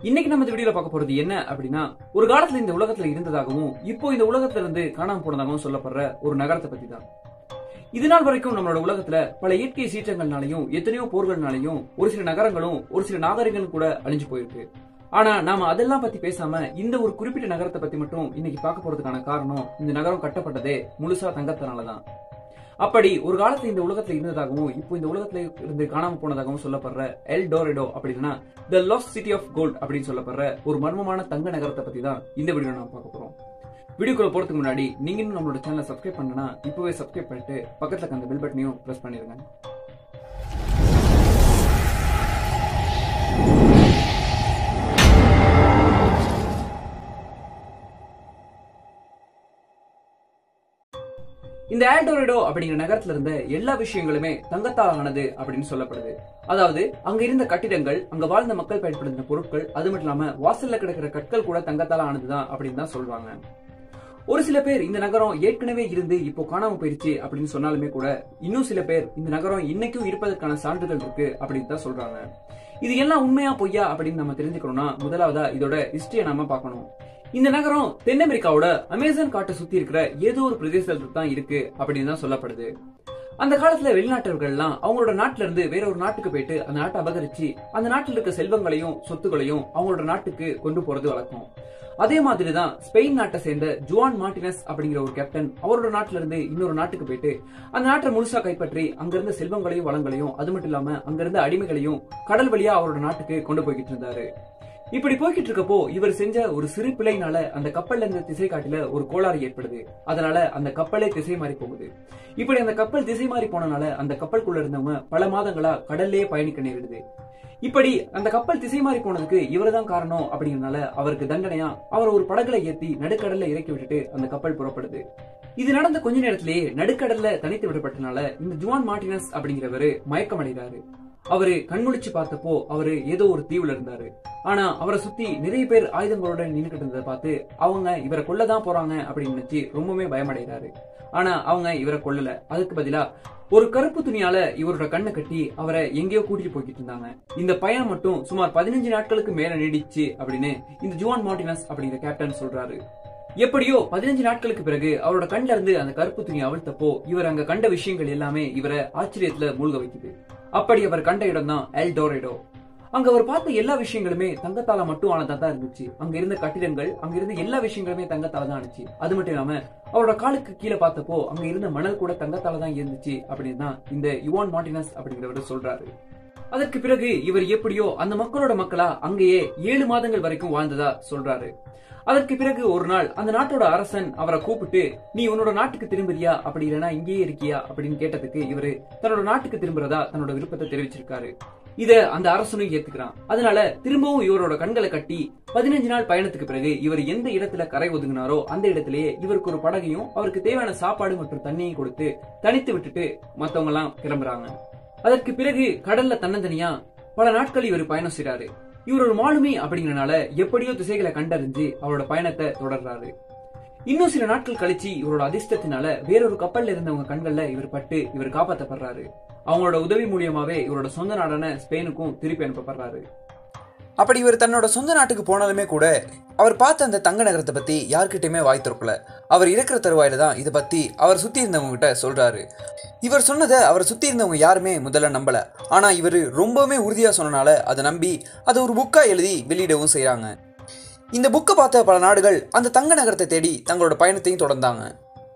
இன்னைக்கு நம்ம இந்த வீடியோல பார்க்க போறது என்ன அப்படின்னா ஒரு காலத்துல இந்த உலகத்துல இருந்ததாகவும் இப்போ இந்த உலகத்துல இருந்து காணாம போனதாகவும் சொல்லப்படுற ஒரு நகரத்தை பத்தி தான் இது நாள் வரைக்கும் நம்மளோட உலகத்துல பல இயற்கை சீற்றங்கள்னாலையும் எத்தனையோ போர்கள்னாலையும் ஒரு சில நகரங்களும் ஒரு சில நாகரிகங்களும் கூட அழிஞ்சு போயிருக்கு ஆனா நாம அதெல்லாம் பத்தி பேசாம இந்த ஒரு குறிப்பிட்ட நகரத்தை பத்தி மட்டும் இன்னைக்கு பார்க்க போறதுக்கான காரணம் இந்த நகரம் கட்டப்பட்டதே முழுசா தங்கத்தினாலதான் அப்படி ஒரு காலத்துல இந்த உலகத்துல இருந்ததாகவும் இப்போ இந்த உலகத்துல இருந்து காணாம போனதாகவும் சொல்லப்படுற எல் டோரெடோ அப்படின்னா the lost city of gold அப்படின்னு சொல்லப்படுற ஒரு மர்மமான தங்க நகரத்தை பத்தி தான் இந்த வீடியோ நம்ம பார்க்க போறோம் வீடியோக்குள்ள போறதுக்கு முன்னாடி நீங்க இன்னும் நம்மளோட சேனலை சப்ஸ்கிரைப் பண்ணனா இப்பவே சப்ஸ்கிரைப் பண்ணிட்டு பக்கத்துல இருக்க அந்த பெல் பட்டனையும் பிரஸ் பண்ணிருங்க இந்த ஆல்டோரடோ அப்படிங்கிற நகரத்துல இருந்த எல்லா விஷயங்களுமே தங்கத்தால் ஆனது அப்படின்னு சொல்லப்படுது அதாவது அங்க இருந்த கட்டிடங்கள் அங்க வாழ்ந்த மக்கள் பயன்படுத்தின பொருட்கள் அது மட்டும் இல்லாம வாசல்ல கிடக்கிற கற்கள் கூட தங்கத்தால் ஆனதுதான் அப்படின்னு தான் சொல்றாங்க ஒரு சில பேர் இந்த நகரம் ஏற்கனவே இருந்து இப்போ காணாம போயிருச்சு அப்படின்னு சொன்னாலுமே கூட இன்னும் சில பேர் இந்த நகரம் இன்னைக்கும் இருப்பதற்கான சான்றுகள் இருக்கு அப்படின்னு தான் சொல்றாங்க இது எல்லாம் உண்மையா பொய்யா அப்படின்னு நம்ம தெரிஞ்சுக்கணும்னா முதலாவதா இதோட ஹிஸ்டரியை நாம பார்க்கணும் இந்த நகரம் தென் அமெரிக்காவோட அமேசான் காட்டை சுத்தி இருக்கிற ஏதோ ஒரு பிரதேசத்துல தான் இருக்கு அப்படின்னு தான் சொல்லப்படுது அந்த காலத்துல வெளிநாட்டவர்கள் எல்லாம் அவங்களோட நாட்டுல இருந்து வேற ஒரு நாட்டுக்கு போயிட்டு அந்த நாட்டை அபகரிச்சு அந்த நாட்டில் இருக்க செல்வங்களையும் சொத்துக்களையும் அவங்களோட நாட்டுக்கு கொண்டு போறது வழக்கம் அதே மாதிரி தான் ஸ்பெயின் நாட்டை சேர்ந்த ஜுவான் மார்டினஸ் அப்படிங்கிற ஒரு கேப்டன் அவரோட நாட்டுல இருந்து இன்னொரு நாட்டுக்கு போயிட்டு அந்த நாட்டை முழுசா கைப்பற்றி அங்க இருந்த செல்வங்களையும் வளங்களையும் அது மட்டும் இல்லாம அங்க இருந்த அடிமைகளையும் கடல் வழியா அவரோட நாட்டுக்கு கொண்டு போய்கிட்டு இருந்தாரு இப்படி போய்கிட்டு இருக்கப்போ இவர் செஞ்ச ஒரு சிறு பிழைனால அந்த கப்பல்ல இருந்த திசை காட்டில ஒரு கோளாறு ஏற்படுது அதனால அந்த கப்பலே திசை மாறி போகுது இப்படி அந்த கப்பல் திசை மாறி போனனால அந்த கப்பலுக்குள்ள இருந்தவங்க பல மாதங்களா கடல்லே பயணிக்க நேரிடுது இப்படி அந்த கப்பல் திசை மாறி போனதுக்கு இவர்தான் காரணம் அப்படிங்கறனால அவருக்கு தண்டனையா அவர் ஒரு படகுல ஏத்தி நடுக்கடல்ல இறக்கி விட்டுட்டு அந்த கப்பல் புறப்படுது இது நடந்த கொஞ்ச நேரத்திலேயே நடுக்கடல்ல தனித்து விடப்பட்டனால இந்த ஜுவான் மார்டினஸ் அப்படிங்கிறவரு மயக்கம் அடைகிறாரு அவரு கண்முழிச்சு பார்த்தப்போ அவரு ஏதோ ஒரு தீவுல இருந்தாரு ஆனா அவரை சுத்தி நிறைய பேர் ஆயுதங்களோட நின்னுகிட்டு இருந்ததை பார்த்து அவங்க இவரை கொல்லதான் போறாங்க அப்படின்னு நினைச்சு ரொம்பவே பயமடைகிறாரு ஆனா அவங்க இவரை கொல்லல அதுக்கு பதிலா ஒரு கருப்பு துணியால இவரோட கண்ணை கட்டி அவரை எங்கேயோ கூட்டிட்டு போய்கிட்டு இருந்தாங்க இந்த பயணம் மட்டும் சுமார் பதினஞ்சு நாட்களுக்கு மேல நீடிச்சு அப்படின்னு இந்த ஜுவான் மார்டினஸ் அப்படிங்கிற கேப்டன் சொல்றாரு எப்படியோ பதினஞ்சு நாட்களுக்கு பிறகு அவரோட கண்ல இருந்து அந்த கருப்பு துணி அவிழ்த்தப்போ இவர் அங்க கண்ட விஷயங்கள் எல்லாமே இவரை ஆச்சரியத்துல மூழ்க வைக்குது அப்படி அவர் கண்ட இடம் தான் எல் டோரேடோ அங்க அவர் பார்த்த எல்லா விஷயங்களுமே தங்கத்தால மட்டும் ஆனதா தான் இருந்துச்சு அங்க இருந்த கட்டிடங்கள் அங்க இருந்த எல்லா விஷயங்களுமே தங்கத்தால தான் இருந்துச்சு அது மட்டும் இல்லாம அவரோட காலுக்கு கீழே பார்த்தப்போ அங்க இருந்த மணல் கூட தங்கத்தால தான் இருந்துச்சு அப்படின்னு தான் இந்த யுவான் மார்டினஸ் அப்படிங்கிறவர் சொல்றாரு அதற்கு பிறகு இவர் எப்படியோ அந்த மக்களோட மக்களா அங்கேயே ஏழு மாதங்கள் வரைக்கும் வாழ்ந்ததா சொல்றாரு அதற்கு பிறகு ஒரு நாள் அந்த நாட்டோட அரசன் அவரை கூப்பிட்டு நீ உன்னோட நாட்டுக்கு திரும்புறியா அப்படி இல்லைன்னா இங்கேயே இருக்கியா அப்படின்னு கேட்டதுக்கு இவரு தன்னோட நாட்டுக்கு திரும்புறதா தன்னோட விருப்பத்தை தெரிவிச்சிருக்காரு இத அந்த அரசனும் ஏத்துக்கிறான் அதனால திரும்பவும் இவரோட கண்களை கட்டி பதினஞ்சு நாள் பயணத்துக்கு பிறகு இவர் எந்த இடத்துல கரை ஒதுங்கினாரோ அந்த இடத்திலேயே இவருக்கு ஒரு படகையும் அவருக்கு தேவையான சாப்பாடு மற்றும் தண்ணியும் கொடுத்து தனித்து விட்டுட்டு மத்தவங்க எல்லாம் கிளம்புறாங்க அதற்கு பிறகு கடல்ல தன்னந்தனியா பல நாட்கள் இவர் பயணம் செய்றாரு இவர் ஒரு மாலுமி அப்படிங்கறனால எப்படியோ திசைகளை கண்டறிஞ்சு அவரோட பயணத்தை தொடர்றாரு இன்னும் சில நாட்கள் கழிச்சு இவரோட அதிர்ஷ்டத்தினால வேறொரு கப்பல்ல இருந்தவங்க கண்கள்ல இவர் பட்டு இவர் காப்பாற்றப்படுறாரு அவங்களோட உதவி மூலியமாவே இவரோட சொந்த நாடான ஸ்பெயினுக்கும் திருப்பி அனுப்பப்படுறாரு அப்படி இவர் தன்னோட சொந்த நாட்டுக்கு போனாலுமே கூட அவர் பார்த்த அந்த தங்க நகரத்தை பற்றி யார்கிட்டயுமே வாய் திறக்கல அவர் இருக்கிற தருவாயில தான் இதை பற்றி அவர் சுற்றி இருந்தவங்க கிட்ட சொல்கிறாரு இவர் சொன்னதை அவரை சுற்றி இருந்தவங்க யாருமே முதல்ல நம்பலை ஆனால் இவர் ரொம்பவுமே உறுதியாக சொன்னனால அதை நம்பி அதை ஒரு புக்காக எழுதி வெளியிடவும் செய்கிறாங்க இந்த புக்கை பார்த்த பல நாடுகள் அந்த தங்க நகரத்தை தேடி தங்களோட பயணத்தையும் தொடர்ந்தாங்க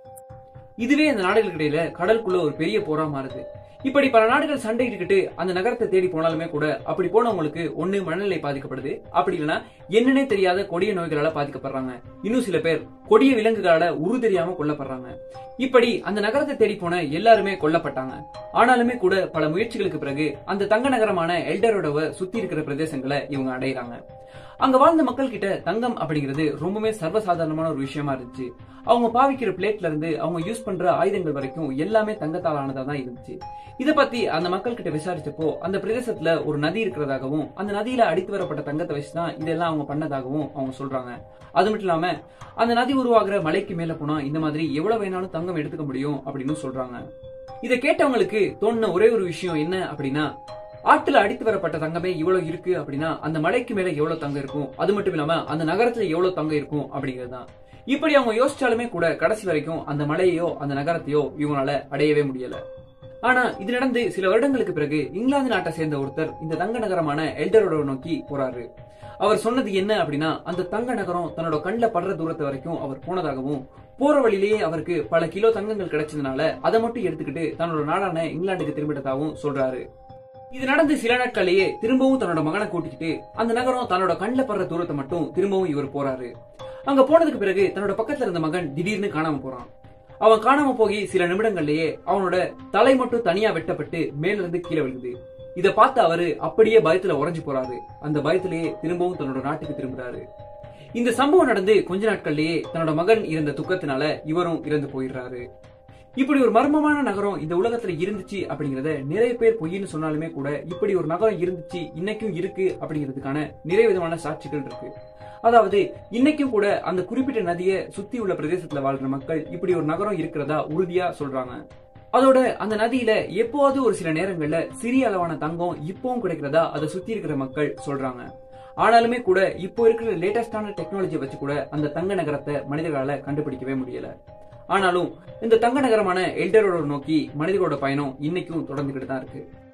இதுவே அந்த நாடுகளுக்கு இடையில கடலுக்குள்ள ஒரு பெரிய போரா மாறுது இப்படி பல நாடுகள் சண்டையிட்டுக்கிட்டு அந்த நகரத்தை தேடி போனாலுமே கூட அப்படி போனவங்களுக்கு ஒண்ணு மனநிலை பாதிக்கப்படுது அப்படி இல்லைன்னா என்னன்னே தெரியாத கொடிய நோய்களால பாதிக்கப்படுறாங்க இன்னும் சில பேர் கொடிய விலங்குகளால உரு தெரியாம கொல்லப்படுறாங்க இப்படி அந்த நகரத்தை தேடி போன எல்லாருமே கொல்லப்பட்டாங்க ஆனாலுமே கூட பல முயற்சிகளுக்கு பிறகு அந்த தங்க நகரமான எல்டரோடவை சுத்தி இருக்கிற பிரதேசங்களை இவங்க அடையிறாங்க அங்க வாழ்ந்த மக்கள் கிட்ட தங்கம் அப்படிங்கிறது ரொம்பவே சர்வசாதாரணமான ஒரு விஷயமா இருந்துச்சு அவங்க பாவிக்கிற பிளேட்ல இருந்து அவங்க யூஸ் பண்ற ஆயுதங்கள் வரைக்கும் எல்லாமே தங்கத்தால் ஆனதா தான் இருந்துச்சு இத பத்தி அந்த மக்கள் கிட்ட விசாரிச்சப்போ அந்த பிரதேசத்துல ஒரு நதி இருக்கிறதாகவும் அந்த நதியில அடித்து வரப்பட்ட தங்கத்தை வச்சுதான் இதெல்லாம் அவங்க பண்ணதாகவும் அவங்க சொல்றாங்க அது மட்டும் இல்லாம அந்த நதி உருவாகிற மலைக்கு மேல போனா இந்த மாதிரி எவ்வளவு வேணாலும் தங்கம் எடுத்துக்க முடியும் அப்படின்னு சொல்றாங்க இதை கேட்டவங்களுக்கு தோணுன ஒரே ஒரு விஷயம் என்ன அப்படின்னா ஆட்டுல அடித்து வரப்பட்ட தங்கமே இவ்வளவு இருக்கு அப்படின்னா அந்த மலைக்கு மேல எவ்வளவு தங்கம் இருக்கும் அது மட்டும் இல்லாம அந்த நகரத்துல எவ்வளவு தங்கம் இருக்கும் அப்படிங்கிறது தான் இப்படி அவங்க யோசிச்சாலுமே கூட கடைசி வரைக்கும் அந்த மலையையோ அந்த நகரத்தையோ இவங்களால அடையவே முடியல ஆனா இது நடந்து சில வருடங்களுக்கு பிறகு இங்கிலாந்து நாட்டை சேர்ந்த ஒருத்தர் இந்த தங்க நகரமான எல்டரோட நோக்கி போறாரு அவர் சொன்னது என்ன அப்படின்னா அந்த தங்க நகரம் தன்னோட கண்ணில் படுற தூரத்து வரைக்கும் அவர் போனதாகவும் போற வழியிலேயே அவருக்கு பல கிலோ தங்கங்கள் கிடைச்சதுனால அதை மட்டும் எடுத்துக்கிட்டு தன்னோட நாடான இங்கிலாந்துக்கு திரும்பிட்டதாகவும் சொல்றாரு இது நடந்து சில நாட்கள்லயே திரும்பவும் தன்னோட மகனை கூட்டிக்கிட்டு அந்த நகரம் தன்னோட கண்ணில் படுற தூரத்தை மட்டும் திரும்பவும் இவர் போறாரு அங்க போனதுக்கு பிறகு தன்னோட பக்கத்துல இருந்த மகன் திடீர்னு காணாம போறான் அவன் காணாம போய் சில நிமிடங்கள்லயே அவனோட தலை மட்டும் தனியா வெட்டப்பட்டு மேல இருந்து கீழே விழுது இத பார்த்து அவரு அப்படியே பயத்துல உறைஞ்சு போறாரு அந்த பயத்திலேயே திரும்பவும் தன்னோட நாட்டுக்கு திரும்புறாரு இந்த சம்பவம் நடந்து கொஞ்ச நாட்கள்லயே தன்னோட மகன் இருந்த துக்கத்தினால இவரும் இறந்து போயிடுறாரு இப்படி ஒரு மர்மமான நகரம் இந்த உலகத்துல இருந்துச்சு அப்படிங்கறத நிறைய பேர் பொய்ன்னு சொன்னாலுமே கூட இப்படி ஒரு நகரம் இருந்துச்சு இன்னைக்கும் இருக்கு அப்படிங்கிறதுக்கான நிறைய விதமான சாட்சிகள் இருக்கு அதாவது இன்னைக்கும் கூட அந்த குறிப்பிட்ட நதியை சுத்தி உள்ள பிரதேசத்துல வாழ்ற மக்கள் இப்படி ஒரு நகரம் இருக்கிறதா உறுதியா சொல்றாங்க அதோட அந்த நதியில எப்போது ஒரு சில நேரங்கள்ல சிறிய அளவான தங்கம் இப்பவும் கிடைக்கிறதா அதை சுத்தி இருக்கிற மக்கள் சொல்றாங்க ஆனாலுமே கூட இப்போ இருக்கிற லேட்டஸ்டான டெக்னாலஜியை வச்சு கூட அந்த தங்க நகரத்தை மனிதர்களால கண்டுபிடிக்கவே முடியல ஆனாலும் இந்த தங்க நகரமான எல்டரோட நோக்கி மனிதர்களோட பயணம் இன்னைக்கும் தொடர்ந்துகிட்டு தான் இருக்கு